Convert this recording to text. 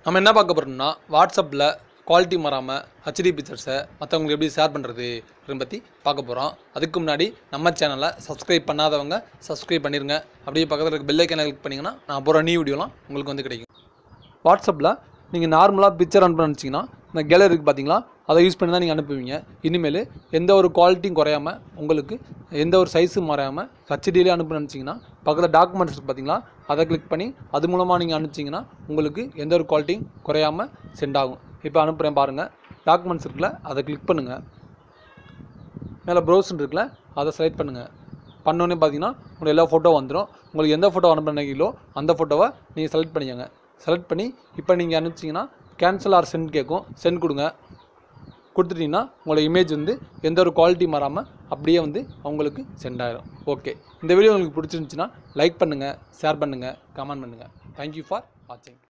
நம்ம என்ன பார்க்க போகிறோம்னா வாட்ஸ்அப்பில் குவாலிட்டி மாறாமல் ஹெச்டி பிக்சர்ஸை மற்றவங்களுக்கு எப்படி ஷேர் பண்ணுறது அப்படின்னு பற்றி பார்க்க போகிறோம் அதுக்கு முன்னாடி நம்ம சேனலை சப்ஸ்கிரைப் பண்ணாதவங்க சப்ஸ்கிரைப் பண்ணிடுங்க அப்படியே பக்கத்தில் இருக்க பெல் ஐக்கனை கிளிக் பண்ணிங்கன்னா நான் போகிற நியூ வீடியோலாம் உங்களுக்கு வந்து கிடைக்கும் வாட்ஸ்அப்பில் நீங்கள் நார்மலாக பிக்சர் அனுப்ப நினச்சிங்கன்னா இந்த கேலரி இருக்குது பார்த்தீங்களா அதை யூஸ் பண்ணி தான் நீங்கள் அனுப்புவீங்க இனிமேல் எந்த ஒரு குவாலிட்டியும் குறையாமல் உங்களுக்கு எந்த ஒரு சைஸும் மாறாமல் ஹச்டிலே அனுப்ப நினச்சிங்கன்னா பக்கத்தில் டாக்குமெண்ட்ஸ் இருக்குது பார்த்தீங்களா அதை கிளிக் பண்ணி அது மூலமாக நீங்கள் அனுப்பிச்சிங்கன்னா உங்களுக்கு எந்த ஒரு குவாலிட்டியும் குறையாமல் சென்ட் ஆகும் இப்போ அனுப்புகிறேன் பாருங்கள் டாக்குமெண்ட்ஸ் இருக்குல்ல அதை கிளிக் பண்ணுங்கள் மேலே ப்ரௌசர் இருக்குல்ல அதை செலக்ட் பண்ணுங்கள் பண்ணோன்னே பார்த்தீங்கன்னா உங்களுக்கு எல்லா ஃபோட்டோ வந்துடும் உங்களுக்கு எந்த ஃபோட்டோ அனுப்ப நினைக்கிறீங்களோ அந்த ஃபோட்டோவை நீங்கள் செலக்ட் பண்ணிக்கோங்க செலக்ட் பண்ணி இப்போ நீங்கள் அனுப்பிச்சிங்கன்னா கேன்சல் ஆர் சென்ட் கேட்கும் சென்ட் கொடுங்க கொடுத்துட்டிங்கன்னா உங்களோட இமேஜ் வந்து எந்த ஒரு குவாலிட்டி மாறாமல் அப்படியே வந்து அவங்களுக்கு சென்ட் ஆயிடும் ஓகே இந்த வீடியோ உங்களுக்கு பிடிச்சிருந்துச்சின்னா லைக் பண்ணுங்கள் ஷேர் பண்ணுங்கள் கமெண்ட் பண்ணுங்கள் தேங்க்யூ ஃபார் வாட்சிங்